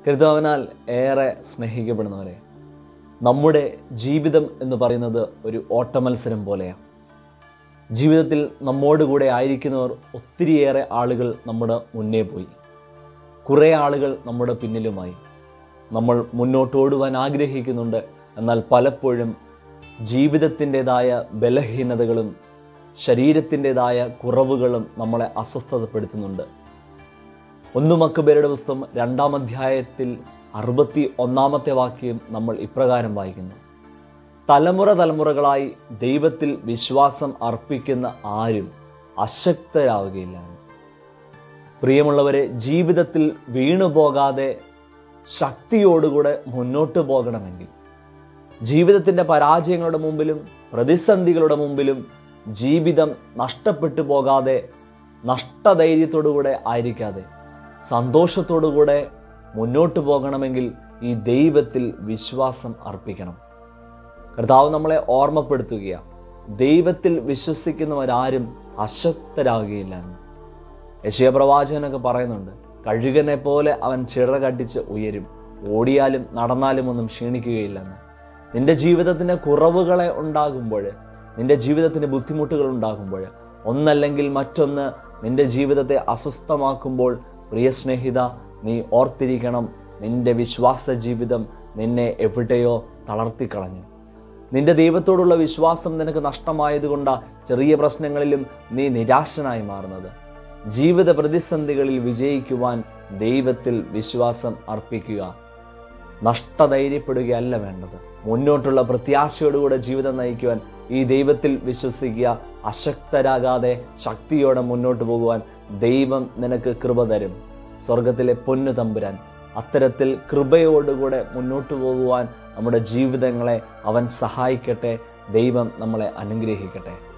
കരുതാവനാൽ ഏറെ സ്നേഹിക്കപ്പെടുന്നവരെ നമ്മുടെ ജീവിതം എന്ന് പറയുന്നത് ഒരു ഓട്ടമത്സരം പോലെയാണ് ജീവിതത്തിൽ നമ്മോട് കൂടെ ആയിരിക്കുന്നവർ ഒത്തിരിയേറെ ആളുകൾ നമ്മുടെ മുന്നേ പോയി കുറേ ആളുകൾ നമ്മുടെ പിന്നിലുമായി നമ്മൾ മുന്നോട്ട് ഓടുവാൻ ആഗ്രഹിക്കുന്നുണ്ട് എന്നാൽ പലപ്പോഴും ജീവിതത്തിൻ്റെതായ ബലഹീനതകളും ശരീരത്തിൻ്റെതായ കുറവുകളും നമ്മളെ അസ്വസ്ഥതപ്പെടുത്തുന്നുണ്ട് ഒന്ന് മക്കുബേരുടെ പുസ്തകം രണ്ടാം അധ്യായത്തിൽ അറുപത്തി ഒന്നാമത്തെ വാക്യം നമ്മൾ ഇപ്രകാരം വായിക്കുന്നു തലമുറ തലമുറകളായി ദൈവത്തിൽ വിശ്വാസം അർപ്പിക്കുന്ന ആരും അശക്തരാവുകയില്ല പ്രിയമുള്ളവരെ ജീവിതത്തിൽ വീണുപോകാതെ ശക്തിയോടുകൂടെ മുന്നോട്ട് പോകണമെങ്കിൽ ജീവിതത്തിൻ്റെ പരാജയങ്ങളുടെ മുമ്പിലും പ്രതിസന്ധികളുടെ മുമ്പിലും ജീവിതം നഷ്ടപ്പെട്ടു പോകാതെ നഷ്ടധൈര്യത്തോടുകൂടെ ആയിരിക്കാതെ സന്തോഷത്തോടുകൂടെ മുന്നോട്ട് പോകണമെങ്കിൽ ഈ ദൈവത്തിൽ വിശ്വാസം അർപ്പിക്കണം കർത്താവ് നമ്മളെ ഓർമ്മപ്പെടുത്തുകയാണ് ദൈവത്തിൽ വിശ്വസിക്കുന്നവരാരും അശക്തരാകുകയില്ല എന്ന് യശയ പ്രവാചകനൊക്കെ പറയുന്നുണ്ട് കഴുകനെ പോലെ അവൻ ചിറകടിച്ച് ഉയരും ഓടിയാലും നടന്നാലും ഒന്നും ക്ഷീണിക്കുകയില്ലെന്ന് നിന്റെ ജീവിതത്തിന് കുറവുകളെ ഉണ്ടാകുമ്പോൾ നിന്റെ ജീവിതത്തിന് ബുദ്ധിമുട്ടുകൾ ഉണ്ടാകുമ്പോൾ ഒന്നല്ലെങ്കിൽ മറ്റൊന്ന് നിന്റെ ജീവിതത്തെ അസ്വസ്ഥമാക്കുമ്പോൾ പ്രിയ സ്നേഹിത നീ ഓർത്തിരിക്കണം നിന്റെ വിശ്വാസ ജീവിതം നിന്നെ എവിടെയോ തളർത്തിക്കളഞ്ഞു നിന്റെ ദൈവത്തോടുള്ള വിശ്വാസം നിനക്ക് നഷ്ടമായതുകൊണ്ടാ ചെറിയ പ്രശ്നങ്ങളിലും നീ നിരാശനായി മാറുന്നത് ജീവിത പ്രതിസന്ധികളിൽ വിജയിക്കുവാൻ ദൈവത്തിൽ വിശ്വാസം അർപ്പിക്കുക നഷ്ടധൈര്യപ്പെടുകയല്ല വേണ്ടത് മുന്നോട്ടുള്ള പ്രത്യാശയോടുകൂടെ ജീവിതം നയിക്കുവാൻ ഈ ദൈവത്തിൽ വിശ്വസിക്കുക അശക്തരാകാതെ ശക്തിയോടെ മുന്നോട്ട് പോകുവാൻ ദൈവം നിനക്ക് കൃപ തരും സ്വർഗത്തിലെ പൊന്നു തമ്പുരാൻ അത്തരത്തിൽ കൃപയോടുകൂടെ മുന്നോട്ട് പോകുവാൻ നമ്മുടെ ജീവിതങ്ങളെ അവൻ സഹായിക്കട്ടെ ദൈവം നമ്മളെ അനുഗ്രഹിക്കട്ടെ